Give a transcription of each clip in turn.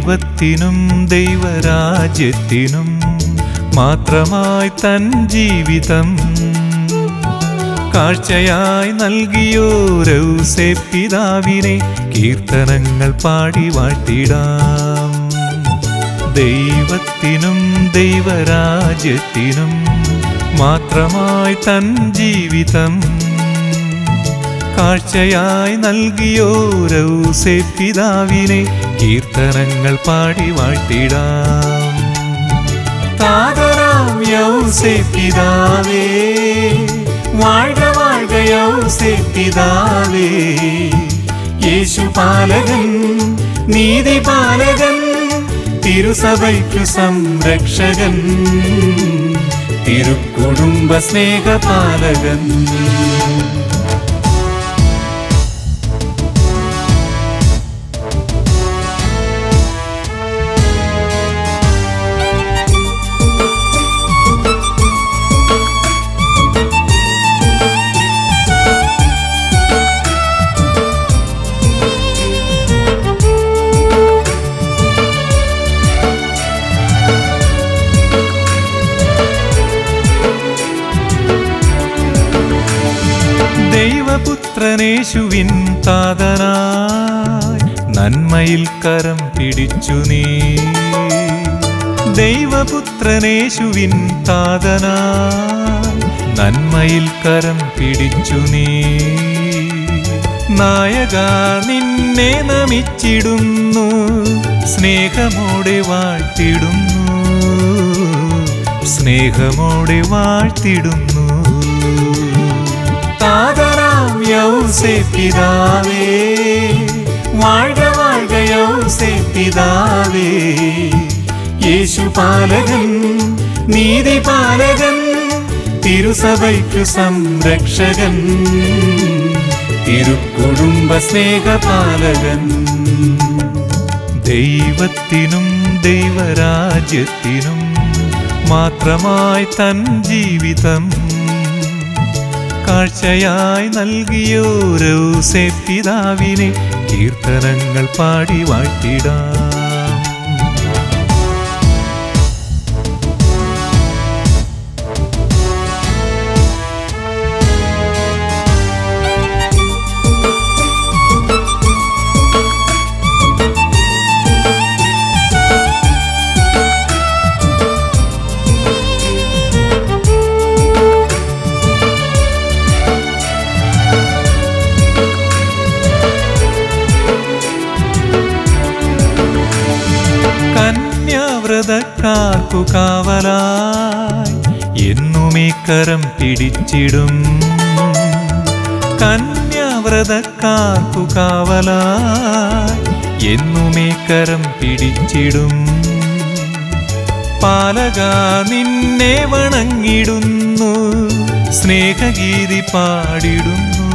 ദൈവത്തിനും ദൈവരാജ്യത്തിനും മാത്രമായി തൻ ജീവിതം കാഴ്ചയായി നൽകിയോരൗസെ പിതാവിനെ കീർത്തനങ്ങൾ പാടി വാട്ടിടാം ദൈവത്തിനും ദൈവരാജ്യത്തിനും മാത്രമായി തൻ ജീവിതം കാഴ്ചയായി നൽകിയോരൗസെ പിതാവിനെ കീർത്തനങ്ങൾ പാടി വാട്ടിടാം താതരാം യൗസെ പിതാവേ വാഴ്ക വാഴ്ക യൗസെ പിതാവേ യേശു പാലകൻ നീതി പാലകൻ തിരുസഭയ്ക്കു സംരക്ഷകൻ തിരുക്കുടുംബ സ്നേഹപാലകൻ ദൈവപുത്രനേശുവിൻ താതനായി നന്മയിൽ കരം പിടിച്ചു നീ ദൈവപുത്രനേശുവിൻ താതനായി നന്മയിൽ കരം പിടിച്ചു നീ നായക നിന്നെ നമിച്ചിടുന്നു സ്നേഹമോടെ വാഴ്ത്തിടുന്നു സ്നേഹമോടെ വാഴ്ത്തിടുന്നു താതരാം യൗസെ പിതാവേ വാഴ്ക വാഴ്ക യൗസെ പിതാവേ യേശു പാലകൻ നീതി പാലകൻ തിരുസഭയ്ക്കു സംരക്ഷകൻ തിരുക്കുടുംബ സ്നേഹപാലകൻ ദൈവത്തിനും ദൈവരാജ്യത്തിനും മാത്രമായി തൻ ജീവിതം കാഴ്ചയായി നൽകിയോരൗസെ പിതാവിനെ കീർത്തനങ്ങൾ പാടി വാഴ്ത്തിടാം കന്യാവ്രതക്കാർക്കു കാവലായി എന്നുമീ കരം പിടിച്ചിടും കന്യാവ്രതക്കാർക്കു കാവലായി എന്നുമീ കരം പിടിച്ചിടും പാലക നിന്നെ വണങ്ങിടുന്നു സ്നേഹഗീതി പാടിടുന്നു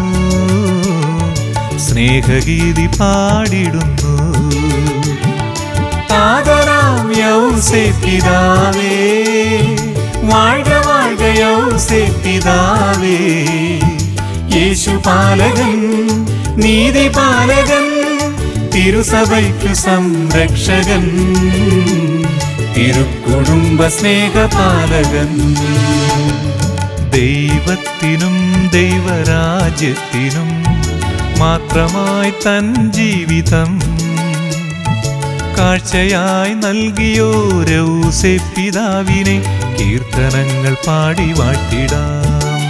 സ്നേഹഗീതി പാടിടുന്നു താതരാം യൗസെ പിതാവേ വാഴ്ക വാഴ്ക യൗസെ പിതാവേ യേശു പാലകൻ നീതി പാലകൻ തിരുസഭയ്ക്കു സംരക്ഷകൻ തിരുക്കുടുംബ സ്നേഹപാലകൻ ദൈവത്തിനും ദൈവരാജ്യത്തിനും മാത്രമായി തൻ ജീവിതം കാഴ്ചയായി നൽകിയോരൗസെ പിതാവിനെ കീർത്തനങ്ങൾ പാടി വാട്ടിടാം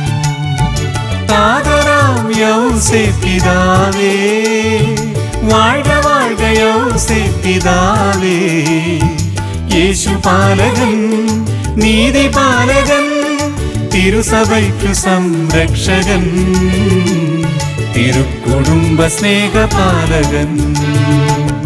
താതരാം യൗസെ പിതാവേ വാഴ്ക വാഴ്ക യൗസെ പിതാവേ യേശു പാലകൻ നീതി പാലകൻ തിരുസഭയ്ക്കു സംരക്ഷകൻ തിരുക്കുടുംബ സ്നേഹപാലകൻ